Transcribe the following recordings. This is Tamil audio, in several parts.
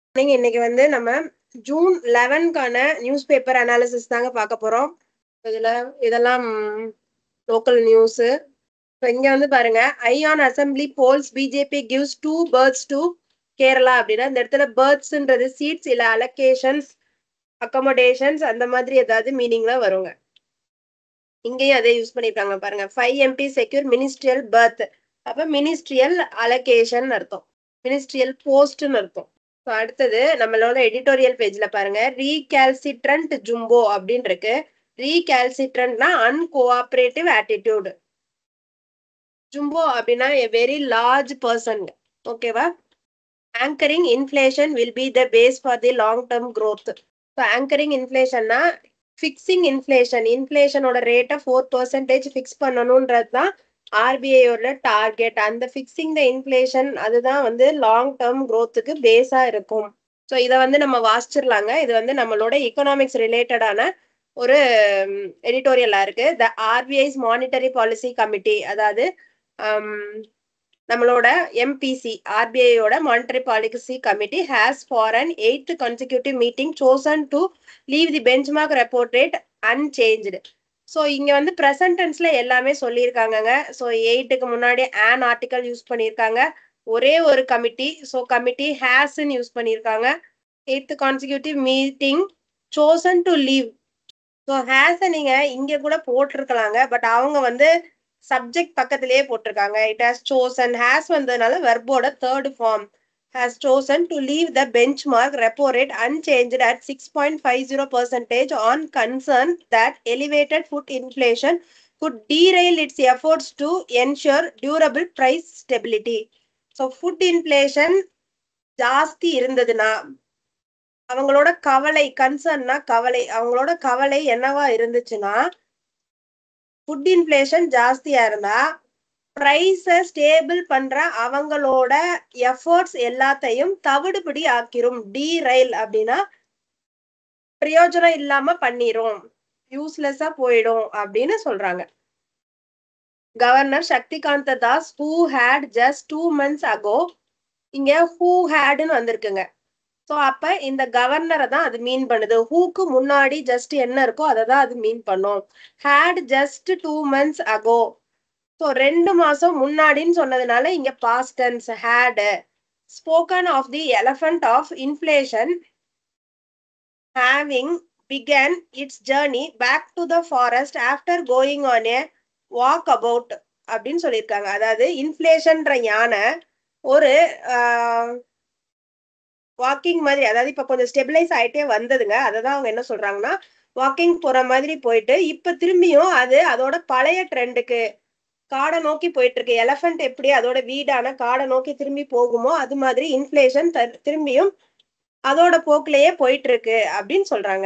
நீங்க இன்னைக்கு வந்து நம்ம ஜூன் லெவன்கான நியூஸ் பேப்பர் அனாலிசிஸ் தாங்க பார்க்க போறோம் இதுல இதெல்லாம் லோக்கல் நியூஸ் இங்க வந்து பாருங்க in assembly polls BJP gives two berths to Kerala அப்படின்னா இந்த இடத்துல பேர்ட்ஸ்ன்றது சீட்ஸ் இல்ல அலகேஷன்ஸ் அக்கமடேஷன்ஸ் அந்த மாதிரி ஏதாவது மீனிங்ல வருங்க இங்கேயும் அதே யூஸ் பண்ணிருக்காங்க பாருங்க five MP secure ministerial berth அப்ப மினிஸ்ட்ரியல் அலகேஷன் அர்த்தம் மினிஸ்ட்ரியல் போஸ்ட்னு அர்த்தம் ஸோ அடுத்தது நம்மளோட எடிட்டோரியல் பேஜ்ல பாருங்க ரீகால்சிட்ரண்ட் ஜும்போ அப்படின்னு இருக்கு ரீகால்சிட்ரண்ட்னா அன்கோஆபரேட்டிவ் ஆட்டிடியூடு ஜும்போ அப்படின்னா வெரி லார்ஜ் பர்சன் ஓகேவா anchoring inflation will be the base for the long term growth so anchoring இன்ஃபிளேஷன்னா ஃபிக்ஸிங் இன்ஃபிளேஷன் இன்ஃபிளேஷனோட ரேட்டை ஃபோர் பர்சன்டேஜ் ஃபிக்ஸ் பண்ணணுன்றது தான் ஆர்பிஐயோட டார்கெட் அந்த ஃபிக்ஸிங் த இன்ஃபிளேஷன் அதுதான் வந்து லாங் டேர்ம் க்ரோத்துக்கு பேஸா இருக்கும் ஸோ இதை வந்து நம்ம வாசிச்சிடலாங்க இது வந்து நம்மளோட எக்கனாமிக்ஸ் ரிலேட்டடான ஒரு எடிட்டோரியலா இருக்கு the RBI's monetary policy committee அதாவது நம்மளோட எம்பிசி ஆர்பிஐயோட monetary policy committee has for an eighth consecutive meeting chosen to leave the benchmark repo rate unchanged so இங்க வந்து ப்ரெசன்ட் டென்ஸ்ல எல்லாமே சொல்லியிருக்காங்கங்க ஸோ எயிட்டுக்கு முன்னாடி ஆன் ஆர்டிக்கல் யூஸ் பண்ணியிருக்காங்க ஒரே ஒரு கமிட்டி ஸோ கமிட்டி ஹேஸ்ன்னு யூஸ் பண்ணியிருக்காங்க eighth consecutive meeting chosen to leave so ஹேஸை நீங்க இங்க கூட போட்டிருக்கலாங்க பட் அவங்க வந்து சப்ஜெக்ட் பக்கத்திலேயே போட்டிருக்காங்க இட் ஹாஸ் சோசன் ஹேஸ் வந்ததுனால வெர்போட third form has chosen to leave the benchmark repo rate unchanged at 6.50 percentage on concern that elevated food inflation could derail its efforts to ensure durable price stability. So food inflation ஜாஸ்தி இருந்ததுன்னா அவங்களோட கவலை கன்சர்ன்னா கவலை அவங்களோட கவலை என்னவா இருந்துச்சுன்னா ஃபுட் இன்ஃபிளேஷன் ஜாஸ்தியா இருந்தா ப்ரைஸை ஸ்டேபிள் பண்ற அவங்களோட எஃபர்ட்ஸ் எல்லாத்தையும் தவிடுபடி ஆக்கிரும் டி ரயில் அப்படின்னா பிரயோஜனம் இல்லாம பண்ணிரும் யூஸ்லெஸ்ஸா போயிடும் அப்படின்னு சொல்றாங்க governor Shaktikanta Das who had just two months ago இங்க ஹூ ஹேடுன்னு வந்திருக்குங்க ஸோ அப்ப இந்த கவர்னரை தான் அது மீன் பண்ணுது ஹூக்கு முன்னாடி ஜஸ்ட் என்ன இருக்கோ அதை தான் அது மீன் பண்ணும் had just two months ago so ரெண்டு மாசம் முன்னாடின்னு சொன்னதுனால இங்க past tense had spoken of the elephant of inflation having begun its journey back to the forest after going on a walkabout அப்படின்னு சொல்லியிருக்காங்க அதாவது இன்ஃபிளேஷன்ற யானை ஒரு வாக்கிங் மாதிரி அதாவது இப்ப கொஞ்சம் ஸ்டெபிளைஸ் ஆயிட்டே வந்ததுங்க அதை தான் அவங்க என்ன சொல்றாங்கன்னா வாக்கிங் போற மாதிரி போயிட்டு இப்ப திரும்பியும் அது அதோட பழைய ட்ரெண்டுக்கு காடை நோக்கி போயிட்டு இருக்கு எலஃபண்ட் எப்படி அதோட வீடான காடை நோக்கி திரும்பி போகுமோ அது மாதிரி இன்ஃபிளேஷன் திரும்பியும் அதோட போக்குலயே போயிட்டு இருக்கு அப்படின்னு சொல்றாங்க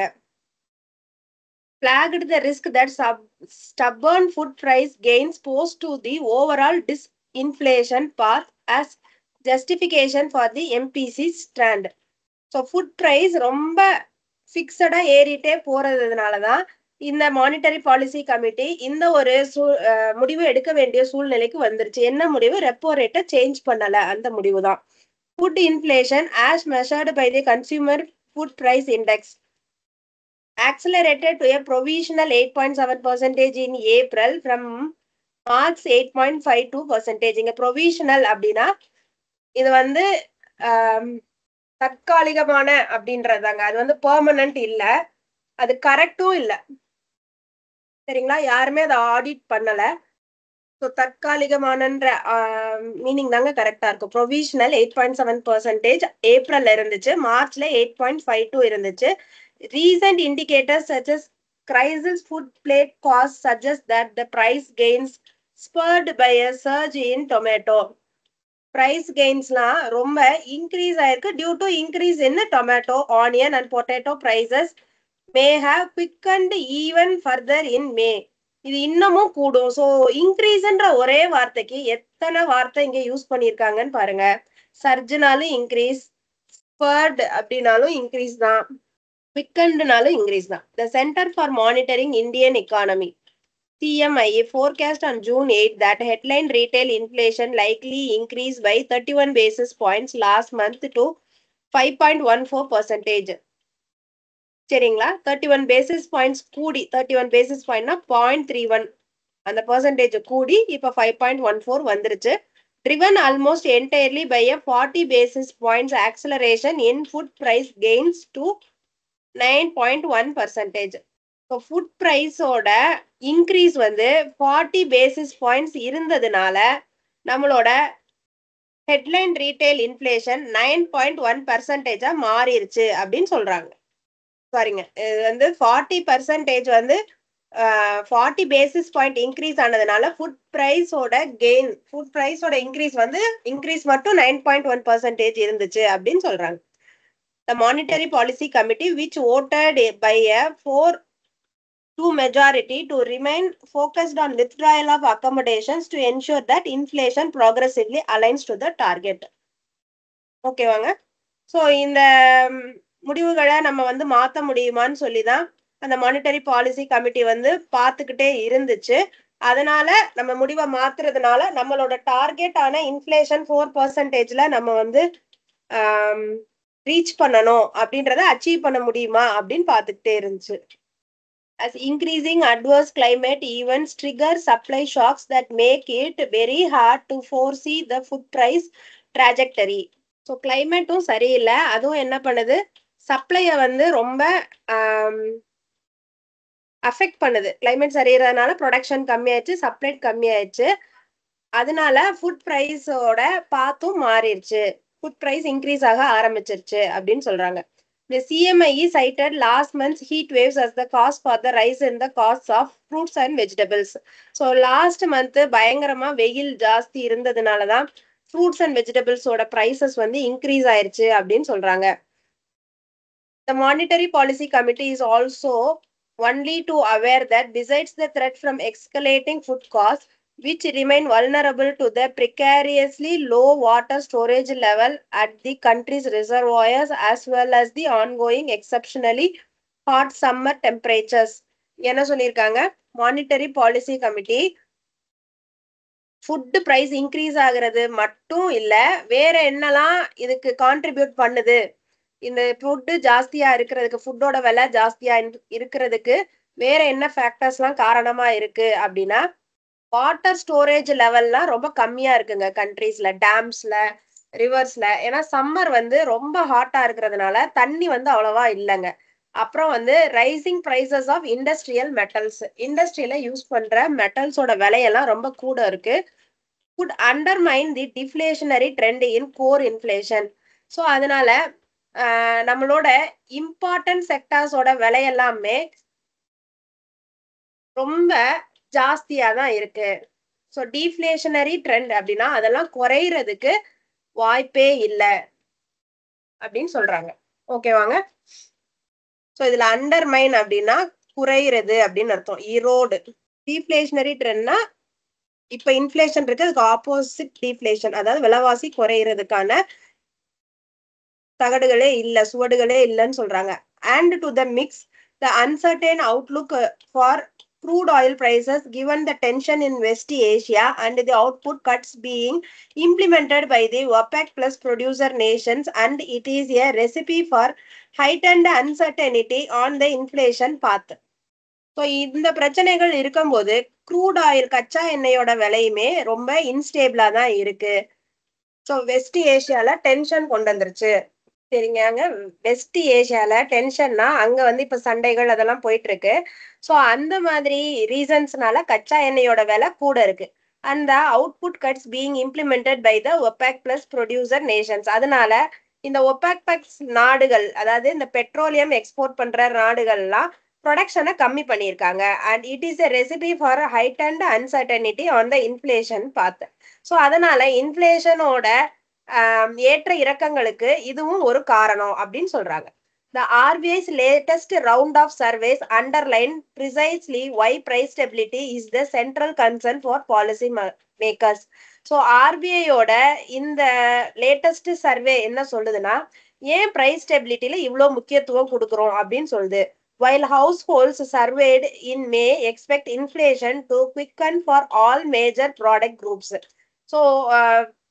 flagged the risk that sub stubborn food price gains pose to the overall disinflation path as justification for the MPC strand. So food price ரொம்ப ஃபிக்ஸடா ஏறிட்டே போறதுனால தான் இந்த மானிட்டரி பாலிசி கமிட்டி இந்த ஒரு முடிவு எடுக்க வேண்டிய சூழ்நிலைக்கு வந்துருச்சு என்ன முடிவு ரெப்போ ரேட்டை சேஞ்ச் பண்ணல அந்த முடிவு தான் food inflation as measured by the consumer food price index accelerated to a provisional 8.7 percentage in April from March 8.52 percentage. இங்க provisional அப்படின்னா இது வந்து தற்காலிகமான அப்படின்றதாங்க அது வந்து பெர்மனன்ட் இல்ல அது கரெக்டும் இல்ல சரிங்களா யாருமே அதை ஆடிட் பண்ணல ஸோ தற்காலிகமானன்ற மீனிங் தாங்க கரெக்டா இருக்கும் provisional eight point seven percentage ஏப்ரல்ல இருந்துச்சு மார்ச்ல எயிட் பாயிண்ட் ஃபைவ் டூ இருந்துச்சு recent indicators such as crisis food plate costs suggest that the price gains spurred by a surge in tomato price gains-லாம் ரொம்ப increase ஆயிருக்கு due to increase in tomato onion and potato prices may have quickened even further in may இது இன்னமும் கூடும் ஸோ இன்க்ரீஸ்ன்ற ஒரே வார்த்தைக்கு எத்தனை வார்த்தை இங்க யூஸ் பண்ணியிருக்காங்கன்னு பாருங்க சர்ஜுனாலும் இன்க்ரீஸ் ஸ்பர்ட் அப்படின்னாலும் இன்க்ரீஸ் தான் குவிக்கண்ட்னாலும் இன்க்ரீஸ் தான் the centre for monitoring Indian economy CMIA forecast on June 8 that headline retail inflation likely increased by 31 basis points last month to five point one four percentage சரிங்களா தேர்ட்டி ஒன் பேசிஸ் பாயிண்ட்ஸ் கூடி தேர்ட்டி ஒன் பேசிஸ் பாயிண்ட்னா பாயிண்ட் த்ரீ ஒன் அந்த பர்சன்டேஜ் கூடி இப்போ ஃபைவ் பாயிண்ட் ஒன் ஃபோர் வந்துருச்சு driven almost entirely by a 40 basis points acceleration in food price gains to 9.1 percentage. So food price ஓட increase வந்து 40 basis points இருந்ததுனால நம்மளோட headline retail inflation nine point one பர்சன்டேஜா மாறிடுச்சு அப்படின்னு சொல்றாங்க சாரிங்க இது வந்து ஃபார்ட்டி பர்சன்டேஜ் வந்து ஃபார்ட்டி பேசிஸ் பாயிண்ட் இன்க்ரீஸ் ஆனதுனால ஃபுட் ப்ரைஸோட கெயின் ஃபுட் ப்ரைஸோட இன்க்ரீஸ் வந்து இன்க்ரீஸ் மட்டும் நைன் பாயிண்ட் ஒன் பர்சன்டேஜ் இருந்துச்சு அப்படின்னு சொல்றாங்க the monetary policy committee which voted by a four two majority to remain focused on withdrawal of accommodations to ensure that inflation progressively aligns to the target ஓகேவாங்க ஸோ இந்த முடிவுகளை நம்ம வந்து மாற்ற முடியுமான்னு சொல்லி தான் அந்த மானிட்டரி பாலிசி கமிட்டி வந்து பார்த்துக்கிட்டே இருந்துச்சு அதனால நம்ம முடிவை மாத்துறதுனால நம்மளோட டார்கெட் ஆன இன்ஃபிளேஷன் ஃபோர் பர்சன்டேஜ்ல நம்ம வந்து ரீச் பண்ணணும் அப்படின்றத அச்சீவ் பண்ண முடியுமா அப்படின்னு பார்த்துக்கிட்டே இருந்துச்சு as increasing adverse climate events trigger supply shocks that make it very hard to foresee the food price trajectory so கிளைமேட்டும் சரியில்லை அதுவும் என்ன பண்ணுது சப்ளையை வந்து ரொம்ப அஃபெக்ட் பண்ணுது கிளைமேட் சரியிறதுனால ப்ரொடக்ஷன் கம்மியாயிடுச்சு சப்ளை கம்மியாயிடுச்சு அதனால ஃபுட் ப்ரைஸோட பாத்தும் மாறிடுச்சு ஃபுட் ப்ரைஸ் இன்க்ரீஸ் ஆக ஆரம்பிச்சிருச்சு அப்படின்னு சொல்றாங்க The CMIE cited last month's heat waves as the cause for the rise in the costs of fruits and vegetables. So last month பயங்கரமா வெயில் ஜாஸ்தி இருந்ததுனால தான் ஃப்ரூட்ஸ் அண்ட் வெஜிடபிள்ஸோட ப்ரைசஸ் வந்து இன்க்ரீஸ் ஆயிருச்சு அப்படின்னு சொல்றாங்க The Monetary Policy Committee is also only to aware that besides the threat from escalating food costs, which remain vulnerable to the precariously low water storage level at the country's reservoirs as well as the ongoing exceptionally hot summer temperatures. என்ன சொல்லியிருக்காங்க monetary policy committee food price increase ஆகுறது மட்டும் இல்ல வேற என்னலாம் இதுக்கு கான்ட்ரிபியூட் பண்ணுது இந்த ஃபுட்டு ஜாஸ்தியா இருக்கிறதுக்கு ஃபுட்டோட விலை ஜாஸ்தியா இருக்கிறதுக்கு வேற என்ன ஃபேக்டர்ஸ்லாம் காரணமா இருக்கு அப்படின்னா வாட்டர் ஸ்டோரேஜ் லெவல்லாம் ரொம்ப கம்மியா இருக்குங்க கண்ட்ரீஸ்ல டேம்ஸ்ல ரிவர்ஸ்ல ஏன்னா சம்மர் வந்து ரொம்ப ஹாட்டா இருக்கிறதுனால தண்ணி வந்து அவ்வளவா இல்லைங்க அப்புறம் வந்து rising prices of industrial metals இண்டஸ்ட்ரியில யூஸ் பண்ற மெட்டல்ஸோட விலையெல்லாம் ரொம்ப கூட இருக்கு could undermine the deflationary trend in core inflation so அதனால நம்மளோட இம்பார்ட்டன்ட் செக்டார்ஸோட விலையெல்லாமே ரொம்ப ஜாஸ்தியா தான் இருக்கு ஸோ டீஃப்ளேஷனரி ட்ரெண்ட் அப்படின்னா அதெல்லாம் குறையிறதுக்கு வாய்ப்பே இல்லை அப்படின்னு சொல்றாங்க ஓகேவாங்க ஸோ இதுல அண்டர்மைன் அப்படின்னா குறையிறது அப்படின்னு அர்த்தம் ஈரோடு டீஃப்ளேஷனரி ட்ரெண்ட்னா இப்ப இன்ஃபிளேஷன் இருக்கு அதுக்கு ஆப்போசிட் டீஃப்ளேஷன் அதாவது விலைவாசி குறையிறதுக்கான தகடுகளே இல்ல சுவடுகளே இல்லைன்னு சொல்றாங்க and to the mix the uncertain outlook for crude oil prices given the tension in West Asia and the output cuts being implemented by the OPEC plus producer nations and it is a recipe for heightened uncertainty on the inflation path. So இந்த பிரச்சனைகள் இருக்கும்போது க்ரூட் ஆயில் கச்சா எண்ணெயோட விலையுமே ரொம்ப இன்ஸ்டேபிளா தான் இருக்கு ஸோ வெஸ்ட் ஏஷியால டென்ஷன் கொண்டு வந்துருச்சு சரிங்க அங்க வெஸ்ட் ஏஷியால டென்ஷன்னா அங்க வந்து இப்ப சண்டைகள் அதெல்லாம் போயிட்டு இருக்கு ஸோ அந்த மாதிரி ரீசன்ஸ்னால கச்சா எண்ணெயோட விலை கூட இருக்கு அந்த output cuts being implemented by the OPEC plus producer nations அதனால இந்த ஒபேக் பக்ஸ் நாடுகள் அதாவது இந்த பெட்ரோலியம் எக்ஸ்போர்ட் பண்ற நாடுகள்லாம் ப்ரொடக்ஷனை கம்மி பண்ணியிருக்காங்க and it is a recipe for height and uncertainty on the inflation path so அதனால இன்ஃபிளேஷனோட ஏற்ற இறக்கங்களுக்கு இதுவும் ஒரு காரணம் அப்படின்னு சொல்றாங்க The RBI's latest round of surveys underline precisely why price stability is the central concern for policy makers. So ஆர்பிஐயோட இந்த லேட்டஸ்ட் சர்வே என்ன சொல்லுதுன்னா ஏன் பிரைஸ் ஸ்டெபிலிட்டியில இவ்வளோ முக்கியத்துவம் கொடுக்குறோம் அப்படின்னு சொல்லுது while households surveyed in May expect inflation to quicken for all major product groups. So, uh,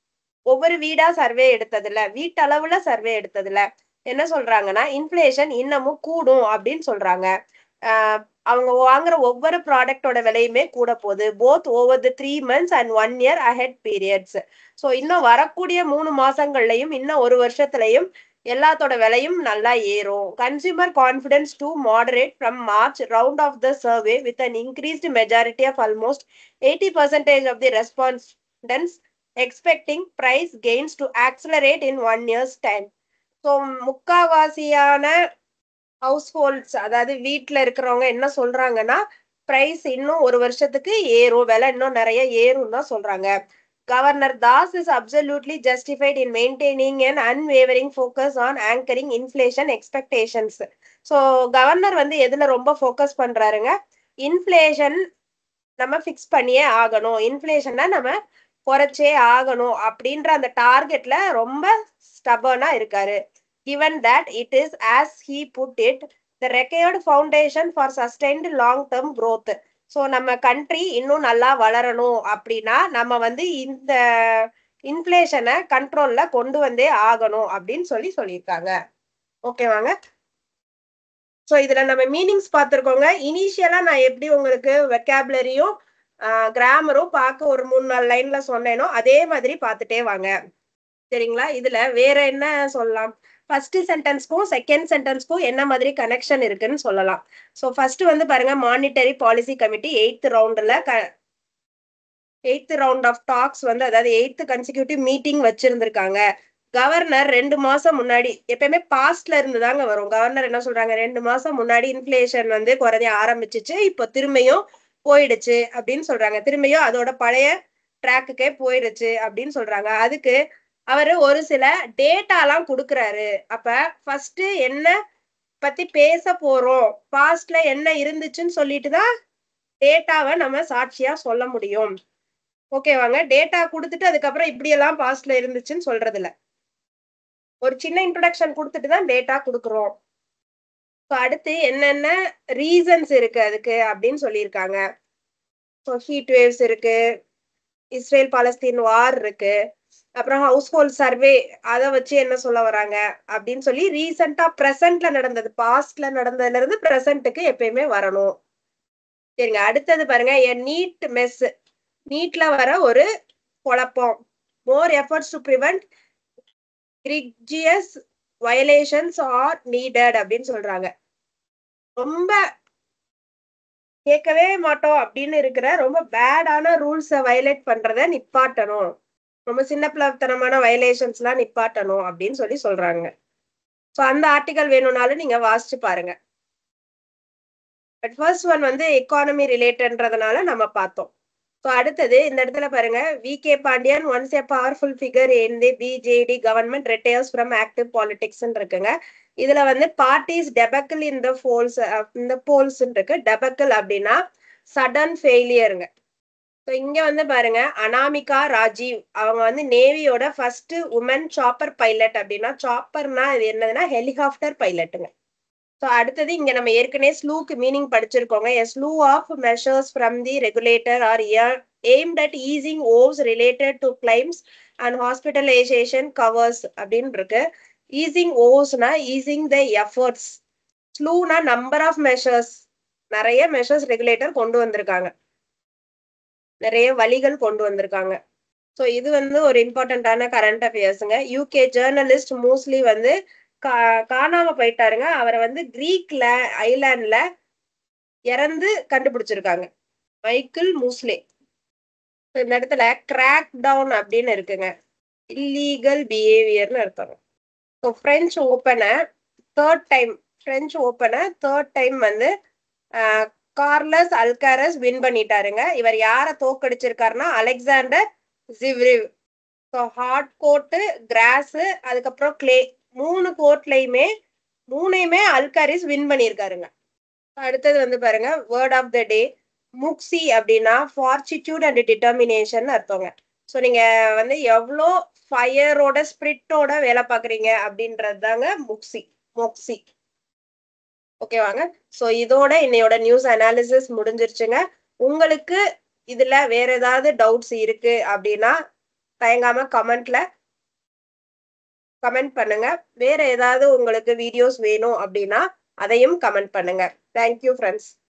ஒவ்வொரு வீடா சர்வே எடுத்ததுல வீட்டளவுல சர்வே எடுத்ததுல என்ன சொல்றாங்கன்னா இன்ஃபிளேஷன் இன்னமும் கூடும் அப்படின்னு சொல்றாங்க ஆஹ் அவங்க வாங்குற ஒவ்வொரு ப்ராடக்டோட விலையுமே கூட போகுது both over the three months and one year ahead periods so இன்னும் வரக்கூடிய மூணு மாசங்கள்லயும் இன்னும் ஒரு வருஷத்துலயும் எல்லாத்தோட விலையும் நல்லா ஏறும் consumer confidence to moderate from March round of the survey with an increased majority of almost eighty percentage of the respondents expecting price gains to accelerate in one year's time so முக்காவாசியான ஹவுஸ் ஹோல்ட்ஸ் அதாவது வீட்டில் இருக்கிறவங்க என்ன சொல்றாங்கன்னா பிரைஸ் இன்னும் ஒரு வருஷத்துக்கு ஏறும் விலை இன்னும் நிறைய ஏறும் தான் சொல்றாங்க governor Das is absolutely justified in maintaining and unwavering focus on anchoring inflation expectations so governor வந்து எதுல ரொம்ப ஃபோக்கஸ் பண்றாருங்க இன்ஃபிளேஷன் நம்ம ஃபிக்ஸ் பண்ணியே ஆகணும் இன்ஃபிளேஷனை நம்ம குறைச்சே ஆகணும் அப்படின்ற அந்த டார்கெட்ல ரொம்ப ஸ்டபர்னா இருக்காரு given that it is as he put it the required foundation for sustained long term growth so நம்ம கண்ட்ரி இன்னும் நல்லா வளரணும் அப்படின்னா நம்ம வந்து இந்த இன்ஃப்ளேஷனை கண்ட்ரோல்ல கொண்டு வந்தே ஆகணும் அப்படின்னு சொல்லி சொல்லியிருக்காங்க ஓகேவாங்க ஸோ இதுல நம்ம மீனிங்ஸ் பார்த்துருக்கோங்க இனிஷியலா நான் எப்படி உங்களுக்கு வெக்காபுலரியும் கிராமரும் பார்க்க ஒரு மூணு நாலு லைன்ல சொன்னேனோ அதே மாதிரி பார்த்துட்டே வாங்க சரிங்களா இதுல வேற என்ன சொல்லலாம் ஃபர்ஸ்ட் சென்டென்ஸ்க்கும் செகண்ட் சென்டென்ஸ்க்கும் என்ன மாதிரி கனெக்ஷன் இருக்குன்னு சொல்லலாம் ஸோ ஃபர்ஸ்ட் வந்து பாருங்க மானிட்டரி பாலிசி கமிட்டி எயித் ரவுண்ட்ல எயித் ரவுண்ட் ஆஃப் டாக்ஸ் வந்து அதாவது எயித் கன்சிக்யூட்டிவ் மீட்டிங் வச்சிருந்திருக்காங்க கவர்னர் ரெண்டு மாசம் முன்னாடி எப்பயுமே பாஸ்ட்ல இருந்து தாங்க வரும் கவர்னர் என்ன சொல்றாங்க ரெண்டு மாசம் முன்னாடி இன்ஃபிளேஷன் வந்து குறைய ஆரம்பிச்சிச்சு இப்போ திரும்பியும் போயிடுச்சு அப்படின்னு சொல்றாங்க திரும்பியும் அதோட பழைய ட்ராக்குக்கே போயிடுச்சு அப்படின்னு சொல்றாங்க அதுக்கு அவரு ஒரு சில டேட்டாலாம் கொடுக்குறாரு அப்ப ஃபர்ஸ்ட் என்ன பத்தி பேச போறோம் பாஸ்ட்ல என்ன இருந்துச்சுன்னு சொல்லிட்டு தான் டேட்டாவை நம்ம சாட்சியா சொல்ல முடியும் ஓகேவாங்க டேட்டா கொடுத்துட்டு அதுக்கப்புறம் இப்படி எல்லாம் பாஸ்ட்ல இருந்துச்சுன்னு சொல்றது இல்ல ஒரு சின்ன இன்ட்ரடக்ஷன் கொடுத்துட்டு தான் டேட்டா கொடுக்குறோம் ஸோ அடுத்து என்னென்ன ரீசன்ஸ் இருக்கு அதுக்கு அப்படின்னு சொல்லியிருக்காங்க ஸோ ஹீட் வேவ்ஸ் இருக்கு இஸ்ரேல் பாலஸ்தீன் வார் இருக்கு அப்புறம் ஹவுஸ் ஹோல்ட் சர்வே அதை வச்சு என்ன சொல்ல வராங்க அப்படின்னு சொல்லி ரீசெண்டா ப்ரெசென்ட்ல நடந்தது பாஸ்ட்ல நடந்ததுல இருந்து ப்ரெசென்ட்டுக்கு எப்பயுமே வரணும் சரிங்க அடுத்தது பாருங்க என் நீட் மெஸ் நீட்ல வர ஒரு குழப்பம் more efforts to prevent egregious violations are needed அப்படின்னு சொல்றாங்க ரொம்ப கேட்கவே மாட்டோம் அப்படின்னு இருக்கிற ரொம்ப பேடான ரூல்ஸை வயலேட் பண்றத நிப்பாட்டணும் ரொம்ப சின்ன பிள்ளைத்தனமான வயலேஷன்ஸ் எல்லாம் நிப்பாட்டணும் அப்படின்னு சொல்லி சொல்றாங்க ஸோ அந்த ஆர்டிகல் வேணும்னாலும் நீங்க வாசிச்சு பாருங்க பட் ஃபர்ஸ்ட் ஒன் வந்து எக்கானமி ரிலேட்டட்ன்றதுனால நம்ம பார்த்தோம் ஸோ அடுத்தது இந்த இடத்துல பாருங்க V K Pandian once a powerful figure in the BJD government retires from active politics இருக்குங்க இதுல வந்து பார்ட்டிஸ் டெபக்கிள் இந்த போல்ஸ் இந்த போல்ஸ் இருக்கு டெபக்கிள் அப்படின்னா சடன் ஃபெயிலியருங்க ஸோ இங்க வந்து பாருங்க அனாமிகா ராஜீவ் அவங்க வந்து நேவியோட ஃபர்ஸ்ட் உமன் சாப்பர் பைலட் அப்படின்னா சாப்பர்னா இது என்னதுன்னா ஹெலிகாப்டர் பைலட்டுங்க ஸோ அடுத்தது இங்க நம்ம ஏற்கனவே ஸ்லூக்கு மீனிங் படிச்சிருக்கோங்க a slew of measures from the regulator are aimed at easing woes related to claims and hospitalisation covers அப்படின்னு இருக்கு ஈசிங் ஓவ்ஸ்னா ஈசிங் த எஃபர்ட்ஸ் ஸ்லூனா நம்பர் ஆஃப் மெஷர்ஸ் நிறைய மெஷர்ஸ் ரெகுலேட்டர் கொண்டு வந்திருக்காங்க நிறைய வழிகள் கொண்டு வந்திருக்காங்க ஸோ இது வந்து ஒரு இம்பார்ட்டண்ட்டான கரண்ட் அஃபேர்ஸுங்க யூகே ஜேர்னலிஸ்ட் மோஸ்ட்லி வந்து கா காணாம போயிட்டாருங்க அவரை வந்து கிரீக்ல ஐலாண்ட்ல இறந்து கண்டுபிடிச்சிருக்காங்க மைக்கிள் மூஸ்லே இந்த இடத்துல கிராக் டவுன் அப்படின்னு இருக்குங்க இல்லீகல் பிஹேவியர்னு அர்த்தம் ஸோ ஃப்ரெஞ்ச் ஓப்பனை தேர்ட் டைம் ஃப்ரெஞ்ச் ஓப்பனை தேர்ட் டைம் வந்து கார்லஸ் அல்காரஸ் வின் பண்ணிட்டாருங்க இவர் யாரை தோக்கடிச்சிருக்காருன்னா Alexander Zverev so hard court grass அதுக்கப்புறம் கிளே மூணு கோர்ட்லையுமே மூணையுமே அல்காரிஸ் வின் பண்ணியிருக்காருங்க அடுத்தது வந்து பாருங்க வேர்ட் ஆஃப் த டே முக்சி அப்படின்னா ஃபார்ச்சிடியூட் அண்ட் டிட்டர்மினேஷன் அர்த்தங்க ஸோ நீங்க வந்து எவ்வளோ ஃபயரோட ஸ்பிரிட்டோட வேலை பார்க்குறீங்க அப்படின்றது தாங்க முக்சி மொக்சி ஓகேவாங்க ஸோ இதோட இன்னையோட நியூஸ் அனாலிசிஸ் முடிஞ்சிருச்சுங்க உங்களுக்கு இதுல வேற ஏதாவது டவுட்ஸ் இருக்கு அப்படின்னா தயங்காம கமெண்ட்ல கமெண்ட் பண்ணுங்க வேற ஏதாவது உங்களுக்கு வீடியோஸ் வேணும் அப்படின்னா அதையும் கமெண்ட் பண்ணுங்க தேங்க்யூ ஃப்ரெண்ட்ஸ்